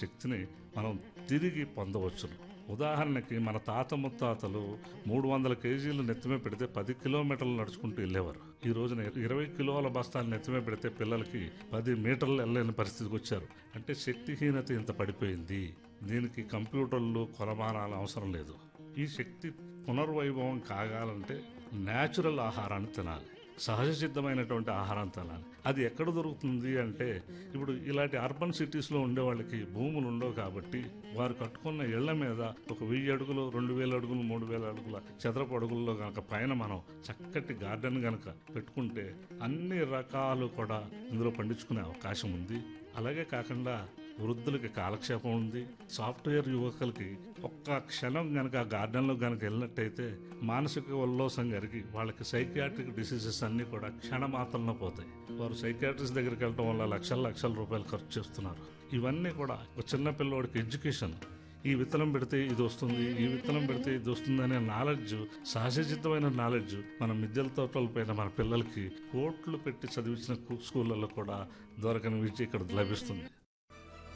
శక్తిని మనం తిరిగి పొందవచ్చును ఉదాహరణకి మన తాత ముత్తాతలు మూడు వందల కేజీలు నెత్తిమే పెడితే పది కిలోమీటర్లు నడుచుకుంటూ వెళ్ళేవారు ఈ రోజున ఇరవై కిలోల బస్తాలు నెత్తిమే పెడితే పిల్లలకి పది మీటర్లు వెళ్ళలేని పరిస్థితికి వచ్చారు అంటే శక్తిహీనత ఇంత పడిపోయింది దీనికి కంప్యూటర్లు కొలమానాలు అవసరం లేదు ఈ శక్తి పునర్వైభవం కాగాలంటే న్యాచురల్ ఆహారాన్ని తినాలి సహజ సిద్ధమైనటువంటి ఆహారం తినాలి అది ఎక్కడ దొరుకుతుంది అంటే ఇప్పుడు ఇలాంటి అర్బన్ సిటీస్లో ఉండే వాళ్ళకి భూములు ఉండవు కాబట్టి వారు కట్టుకున్న ఇళ్ల మీద ఒక వెయ్యి అడుగులు రెండు వేల అడుగులు మూడు వేల అడుగుల చదరపు అడుగుల్లో కనుక పైన మనం చక్కటి గార్డెన్ కనుక పెట్టుకుంటే అన్ని రకాలు కూడా ఇందులో పండించుకునే అవకాశం ఉంది అలాగే కాకుండా వృద్ధులకి కాలక్షేపం ఉంది సాఫ్ట్వేర్ యువకులకి ఒక్క క్షణం గనక ఆ గార్డెన్లో గనక వెళ్ళినట్టయితే మానసిక ఉల్లాసం కలిగి వాళ్ళకి సైకియాట్రిక్ డిసీజెస్ అన్నీ కూడా క్షణమాత్రంలో పోతాయి వారు సైకియాట్రిస్ట్ దగ్గరికి వెళ్ళడం వల్ల లక్షల లక్షల రూపాయలు ఖర్చు చేస్తున్నారు ఇవన్నీ కూడా ఒక చిన్న పిల్లోడికి ఎడ్యుకేషన్ ఈ విత్తనం పెడితే ఇది వస్తుంది ఈ విత్తనం పెడితే ఇది వస్తుంది అనే నాలెడ్జ్ సహజసిద్ధమైన నాలెడ్జ్ మన మిద్దెల తోటల పైన మన పిల్లలకి కోట్లు పెట్టి చదివించిన కు- స్కూళ్ళల్లో కూడా దొరకని విద్య ఇక్కడ లభిస్తుంది